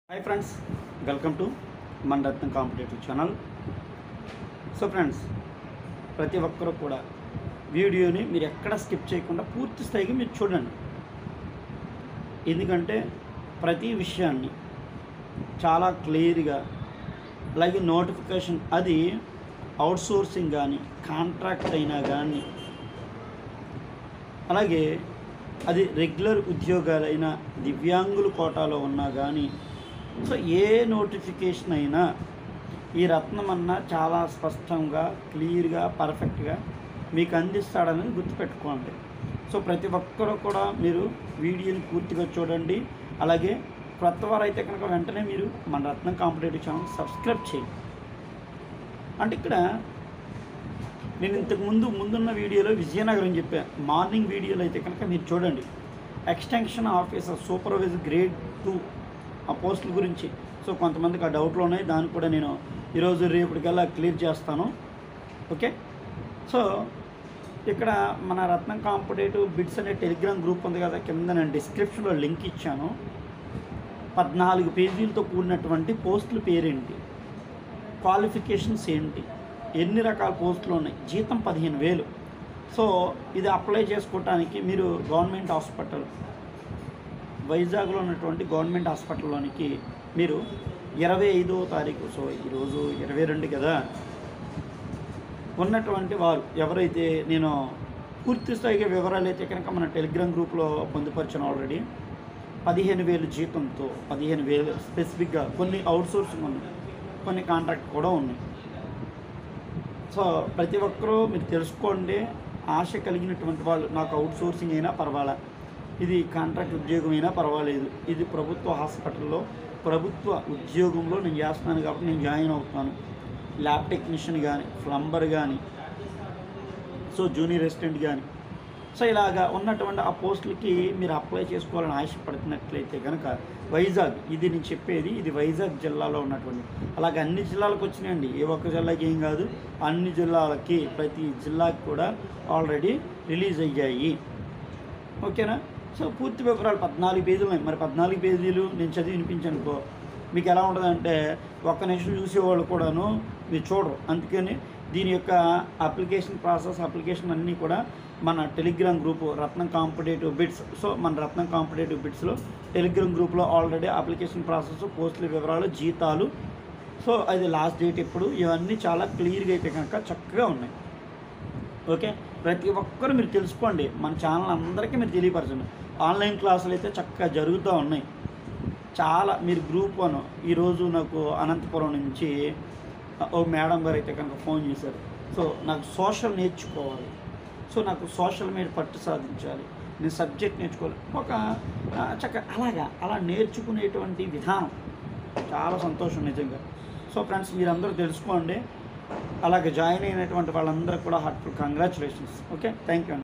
hi friends welcome to మన Ratnam competitive channel so friends ప్రతి ఒక్కరూ కూడా వీడియోని మీరు ఎక్కడ స్కిప్ చేయకుండా పూర్తి స్థాయిగా మీరు చూడండి ఎందుకంటే ప్రతి విషయాన్ని చాలా క్లియర్గా అలాగే నోటిఫికేషన్ అది అవుట్సోర్సింగ్ కానీ కాంట్రాక్ట్ అయినా కానీ అలాగే అది రెగ్యులర్ ఉద్యోగాలైనా దివ్యాంగుల కోటాలో ఉన్నా కానీ సో ఏ నోటిఫికేషన్ అయినా ఈ రత్నం అన్న చాలా స్పష్టంగా క్లియర్గా పర్ఫెక్ట్గా మీకు అందిస్తాడని గుర్తుపెట్టుకోండి సో ప్రతి ఒక్కరూ కూడా మీరు వీడియోని పూర్తిగా చూడండి అలాగే కొత్త వారు అయితే కనుక వెంటనే మీరు మన రత్నం కాంపిటేటివ్ ఛానల్ సబ్స్క్రైబ్ చేయండి అంటే ఇక్కడ నేను ఇంతకు ముందు ముందున్న వీడియోలో విజయనగరం చెప్పా మార్నింగ్ వీడియోలో అయితే కనుక మీరు చూడండి extension officer supervisor grade two ఆ పోస్టుల గురించి సో కొంతమందికి ఆ డౌట్లు ఉన్నాయి దాన్ని కూడా నేను ఈరోజు రేపటికల్లా క్లియర్ చేస్తాను ఓకే సో ఇక్కడ మన రత్నం కాంపిటేటివ్ బిడ్స్ అనే టెలిగ్రామ్ గ్రూప్ ఉంది కదా కింద నేను డిస్క్రిప్షన్లో లింక్ ఇచ్చాను పద్నాలుగు పేజీలతో కూడినటువంటి పోస్టుల పేరేంటి క్వాలిఫికేషన్స్ ఏంటి ఎన్ని రకాల పోస్టులు ఉన్నాయి జీతం పదిహేను వేలు సో ఇది అప్లై చేసుకోవటానికి మీరు గవర్నమెంట్ హాస్పిటల్ వైజాగ్లో ఉన్నటువంటి గవర్నమెంట్ హాస్పిటల్లోనికి మీరు ఇరవై ఐదో తారీఖు సో ఈరోజు ఇరవై రెండు కదా ఉన్నటువంటి వారు ఎవరైతే నేను పూర్తి స్థాయిగా వివరాలు అయితే కనుక మన టెలిగ్రామ్ గ్రూప్లో పొందుపరిచాను ఆల్రెడీ పదిహేను వేలు జీతంతో పదిహేను వేలు స్పెసిఫిక్గా కొన్ని అవుట్సోర్సింగ్ ఉన్నాయి కొన్ని కాంట్రాక్ట్ కూడా ఉన్నాయి సో ప్రతి ఒక్కరూ మీరు తెలుసుకోండి ఆశ కలిగినటువంటి వాళ్ళు నాకు అవుట్ సోర్సింగ్ అయినా పర్వాలా ఇది కాంట్రాక్ట్ ఉద్యోగం అయినా పర్వాలేదు ఇది ప్రభుత్వ హాస్పిటల్లో ప్రభుత్వ ఉద్యోగంలో నేను చేస్తున్నాను కాబట్టి నేను జాయిన్ అవుతున్నాను ల్యాబ్ టెక్నీషియన్ కానీ ప్లంబర్ కానీ సో జూనియర్ అసిస్టెంట్ కానీ సో ఇలాగా ఉన్నటువంటి ఆ పోస్టులకి మీరు అప్లై చేసుకోవాలని ఆశపడుతున్నట్లయితే కనుక వైజాగ్ ఇది నేను చెప్పేది ఇది వైజాగ్ జిల్లాలో ఉన్నటువంటి అలాగే అన్ని జిల్లాలకు వచ్చినాయండి ఏ ఒక్క జిల్లాకి ఏం కాదు అన్ని జిల్లాలకి ప్రతి జిల్లాకి కూడా ఆల్రెడీ రిలీజ్ అయ్యాయి ఓకేనా సో పూర్తి వివరాలు పద్నాలుగు పేజీలు ఉన్నాయి మరి పద్నాలుగు పేజీలు నేను చదివి వినిపించానుకో మీకు ఎలా ఉంటుందంటే ఒక్క నిమిషం చూసేవాళ్ళు కూడాను మీరు చూడరు అందుకని దీని యొక్క అప్లికేషన్ ప్రాసెస్ అప్లికేషన్ అన్నీ కూడా మన Telegram group Ratnam competitive bits so మన రత్నం కాంపిటేటివ్ బిట్స్లో టెలిగ్రామ్ గ్రూప్లో ఆల్రెడీ అప్లికేషన్ ప్రాసెస్ పోస్టుల వివరాలు జీతాలు సో అది లాస్ట్ డేట్ ఎప్పుడు ఇవన్నీ చాలా క్లియర్గా అయితే కనుక చక్కగా ఉన్నాయి ఓకే ప్రతి ఒక్కరు మీరు తెలుసుకోండి మన ఛానల్ అందరికీ మీరు తెలియపరచండి ఆన్లైన్ క్లాసులు అయితే చక్కగా జరుగుతూ ఉన్నాయి చాలా మీరు గ్రూప్ వన్ ఈరోజు నాకు అనంతపురం నుంచి ఓ మేడం గారు అయితే కనుక ఫోన్ చేశారు సో నాకు సోషల్ నేర్చుకోవాలి సో నాకు సోషల్ మీద పట్టు సాధించాలి నేను సబ్జెక్ట్ నేర్చుకోవాలి ఒక ఆ, చక్క అలాగా అలా నేర్చుకునేటువంటి విధానం చాలా సంతోషం నిజంగా సో ఫ్రెండ్స్ మీరందరూ తెలుసుకోండి అలాగే జాయిన్ అయినటువంటి వాళ్ళందరూ కూడా heartful congratulations okay thank you